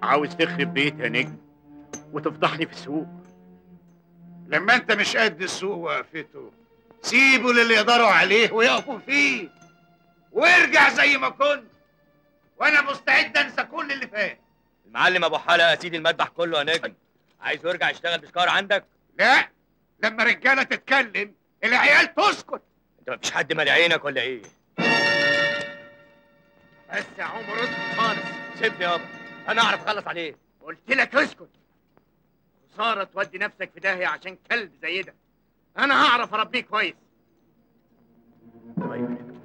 عاوز تخرب بيت يا نجم وتفضحني في السوق لما انت مش قد السوق وقفته سيبه للي يقدروا عليه ويقفوا فيه وارجع زي ما كنت وانا مستعد انسى كل اللي فات المعلم ابو حلقه سيد المذبح كله يا نجم عايز يرجع يشتغل بشكار عندك لا لما رجاله تتكلم العيال تسكت انت مفيش حد مالي عينك ولا ايه بس يا عمر اسكت خالص سيبني يابا انا اعرف اخلص عليه قلت لك اسكت خساره تودي نفسك في داهيه عشان كلب زي ده انا هعرف اربيه كويس طيب يا نجم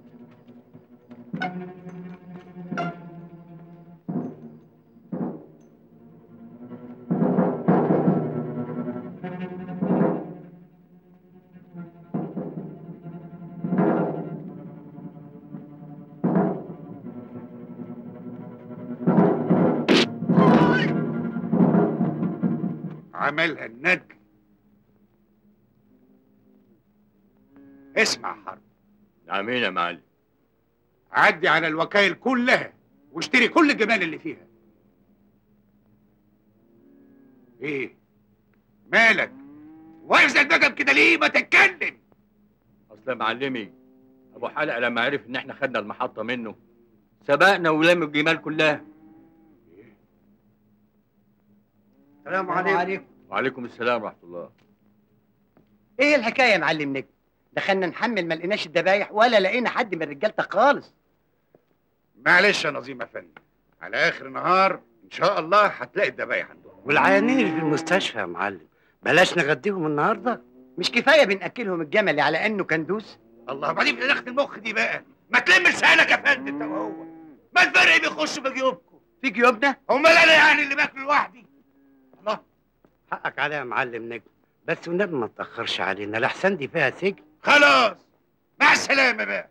عملها النجم اسمع حرب نعمين يا معلم عدي على الوكايل كلها واشتري كل الجمال اللي فيها ايه مالك واقف زي النجم كده ليه ما تتكلم اصل يا معلمي ابو حلقه لما عرف ان احنا خدنا المحطه منه سبقنا ولم الجمال كلها السلام عليكم وعليكم السلام ورحمه الله ايه الحكايه يا معلم نجم دخلنا نحمل ما لقيناش الذبايح ولا لقينا حد من رجالتك خالص معلش يا نظيم افندي على اخر النهار ان شاء الله هتلاقي الذبايح عندهم والعيانين اللي في المستشفى يا معلم بلاش نغديهم النهارده مش كفايه بناكلهم الجمل على انه كندوس الله بعدين في دخل المخ دي بقى ما تلم لسانك يا فندم انت وهو ما الفرق بيخش في جيوبكم في جيوبنا امال انا يعني اللي باكل لوحدي الله حقك عليها يا معلم نجم بس والنبي ما تاخرش علينا الاحسن دي فيها سجن خلاص مع السلامه بقى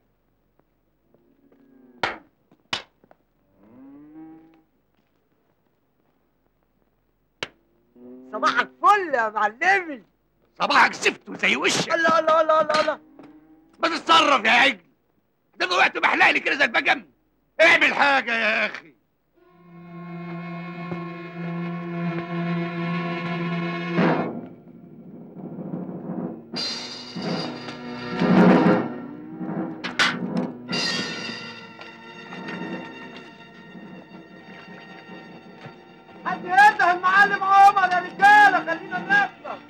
صباحك فل يا معلمي صباحك زفت زي وشك الله الله الله الله الله ما تتصرف يا عجل ده وقت محلق لي كده زي البجم اعمل حاجه يا اخي حد ينده المعلم عمر يا رجاله خلينا نخلص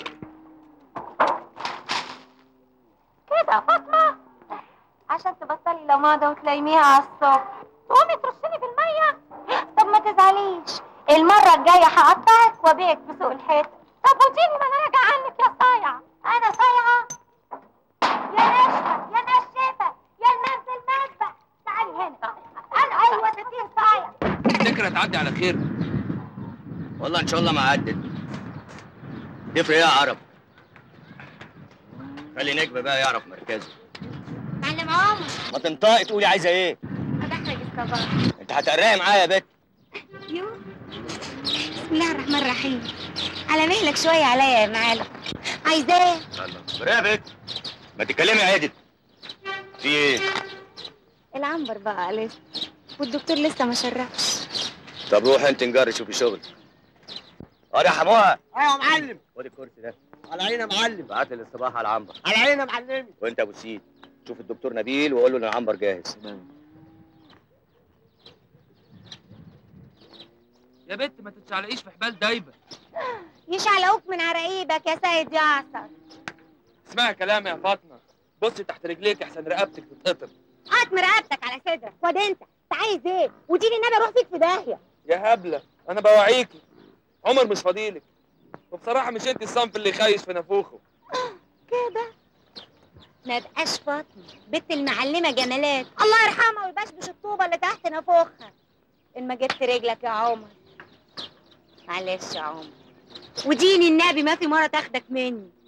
كده فاطمة عشان تبطلي لماضة وتلايميها على الصبح تقومي ترشني في المية طب ما تزعليش المرة الجاية هقطعك وابيعك في سوق الحيط طب وديني ما انا راجعة عنك يا صايعة انا صايعة يا نشفة يا نشفة يا المنزل مذبح تعالي هنا انا ايوه ستين صايع تفتكر هتعدي على خير والله ان شاء الله ما عدت تفرق ايه يا عرب خلي نجم بقى يعرف مركزه معلم عمر ما تنطقي تقولي عايزه ايه هدخلك الصباح انت هتقرقي معايا يا بت يو بسم الله الرحمن الرحيم على مهلك شوية عليا يا معلم عايزاه الله يا بت ما تتكلمي عادل في ايه العنبر بقى لسه والدكتور لسه ما شرفش طب روح انت نجري شوفي شغل اه يا حموها ايوه يا معلم خد الكرسي ده على عيني يا معلم بعت لي الاصطباح على العنبر على عيني يا معلمي وانت ابو سيد شوف الدكتور نبيل وقول له ان العنبر جاهز يا بت ما تتشعلقيش في حبال دايبه يشعلقوك من عراقيبك يا سيد ياسر اسمعي كلامي يا فاطمه بصي تحت رجليك احسن رقبتك تتقطم قطم رقبتك على صدرك خد انت انت عايز ايه وديني النبي اروح فيك في داهيه يا هبله انا بوعيكي عمر مش فضيلك وبصراحه مش انت الصنف اللي خايش في نافوخه كده ما بقاش فاطمه بنت المعلمه جمالات الله يرحمها ويبشبش الطوبه اللي تحت نافوخها ان ما جبت رجلك يا عمر معلش يا عمر وديني النبي ما في مره تاخدك مني